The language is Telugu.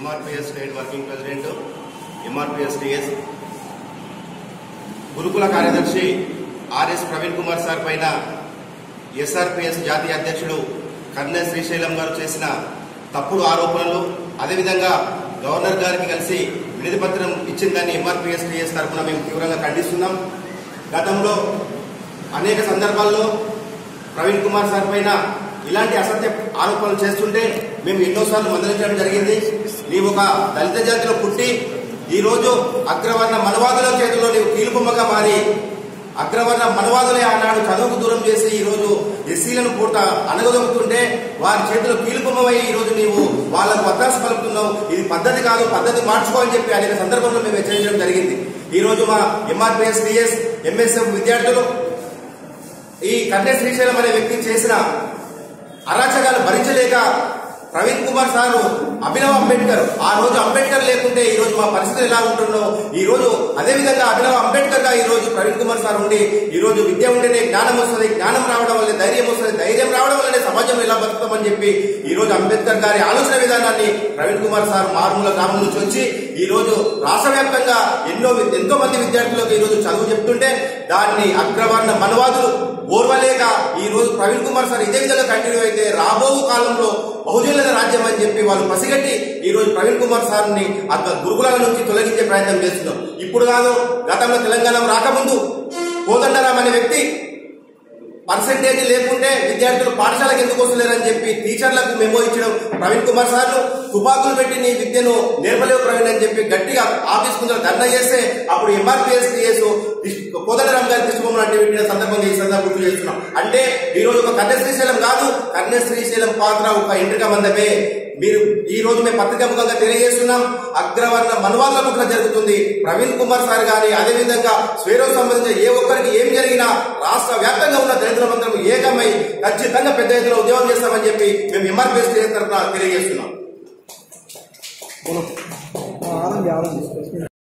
MRPS state working president MRPS TS గురుకుల కార్యదర్శి ఆర్ఎస్ ప్రవీణ్ కుమార్ సార్ పైన ఎస్ఆర్పిఎస్ జాతీయ అధ్యక్షుడు కర్నె శ్రీశైలం గారు చేసిన తప్పుడు ఆరోపణలు అదేవిధంగా గవర్నర్ గారికి కలిసి వినతి పత్రం ఇచ్చిందని ఎంఆర్పిఎస్ టిఎస్ తరఫున మేము తీవ్రంగా ఖండిస్తున్నాం గతంలో అనేక సందర్భాల్లో ప్రవీణ్ కుమార్ సార్ పైన ఇలాంటి అసత్య ఆరోపణలు చేస్తుంటే మేము ఎన్నోసార్లు మందలించడం జరిగింది నీవు ఒక దళిత జాతిలో పుట్టి ఈ రోజు అగ్రవర్ణ మనవాదుల చేతిలో నీవు కీలుబొమ్మగా మారి అగ్రవర్ణ మనవాదులే ఆనాడు చదువుకు దూరం చేసి ఈ రోజు ఎస్సీలను పూట అనగదొక్కుతుంటే వారి చేతిలో కీలుబొమ్మవై ఈ రోజు నీవు వాళ్ళకు వత్తాసు పలుకుతున్నావు ఇది పద్ధతి కాదు పద్ధతి మార్చుకో అని చెప్పి అనేక సందర్భంలో మేము హెచ్చరించడం జరిగింది ఈ రోజు మా ఎంఆర్పిఎస్ టిఎస్ ఎంఎస్ఎఫ్ విద్యార్థులు ఈ కన్నె శ్రీశైలం అనే వ్యక్తి చేసిన అరాచకాలు భరించలేక ప్రవీణ్ కుమార్ సారు అభినవ్ అంబేద్కర్ ఆ రోజు అంబేద్కర్ లేకుంటే ఈ రోజు మా పరిస్థితి ఎలా ఉంటుందో ఈ రోజు అదే విధంగా అభినవ్ అంబేద్కర్ గా ఈ రోజు ప్రవీణ్ కుమార్ సార్ ఉండి ఈ రోజు విద్య ఉంటేనే జ్ఞానం వస్తుంది జ్ఞానం రావడం వల్లే ధైర్యం వస్తుంది ధైర్యం రావడం వల్లనే సమాజంలో ఎలా బతుకుతామని చెప్పి ఈ రోజు అంబేద్కర్ గారి ఆలోచన విధానాన్ని ప్రవీణ్ కుమార్ సార్ మారుమూల గ్రామం నుంచి వచ్చి ఈ రోజు రాష్ట్ర వ్యాప్తంగా ఎన్నో ఎంతో మంది విద్యార్థులకు ఈ రోజు చదువు చెప్తుంటే దాన్ని అగ్రవర్ణ మనవాదులు ఓర్వలేక ఈ రోజు ప్రవీణ్ కుమార్ సార్ ఇదే విధంగా కంటిన్యూ అయితే రాబో కాలంలో బహుజనుల రాజ్యం అని చెప్పి వాళ్ళు పసిగట్టి ఈ రోజు ప్రవీణ్ కుమార్ సార్ ని అక్కడ గురుకులాల నుంచి తొలగించే ప్రయత్నం చేస్తున్నాం ఇప్పుడు కాదు గతంలో తెలంగాణ రాకముందు కోదండరాం అనే వ్యక్తి పర్సెంటేజ్ లేకుంటే విద్యార్థులు పాఠశాలకు ఎందుకు వస్తలేరని చెప్పి టీచర్లకు మెమో ఇచ్చడం ప్రవీణ్ కుమార్ సార్ తుపాకులు పెట్టి నీ విద్యను నేర్పలేవు ప్రవీణ్ అని చెప్పి గట్టిగా ఆఫీస్ ముందర ధర్నా చేస్తే అప్పుడు ఎంఆర్పిఎస్ టీఎస్ కోదండరామ్ గారి దృష్టిబొమ్మలు అంటే పెట్టిన సందర్భంగా ఈ సందర్భం గుర్తు చేస్తున్నాం అంటే ఈ రోజు ఒక కన్య శ్రీశైలం కాదు కన్య శ్రీశైలం పాత్ర ఒక ఎంట్రిక మందమే మీరు ఈ రోజు మేము పత్రికా ముఖంగా తెలియజేస్తున్నాం అగ్రవర్ణ మనువాళ్ళ కుట్ర జరుగుతుంది ప్రవీణ్ కుమార్ సార్ గాని అదేవిధంగా స్వేరో సంబంధించిన ఏ ఒక్కరికి ఏం జరిగినా రాష్ట్ర వ్యాప్తంగా ఉన్న దళితుల మంత్రం ఏకమై ఖచ్చితంగా పెద్ద ఎత్తున ఉద్యోగం చేస్తామని చెప్పి మేము ఎంఆర్పీఎస్ తరఫున తెలియజేస్తున్నాం ఆనంద్ ఆనంద్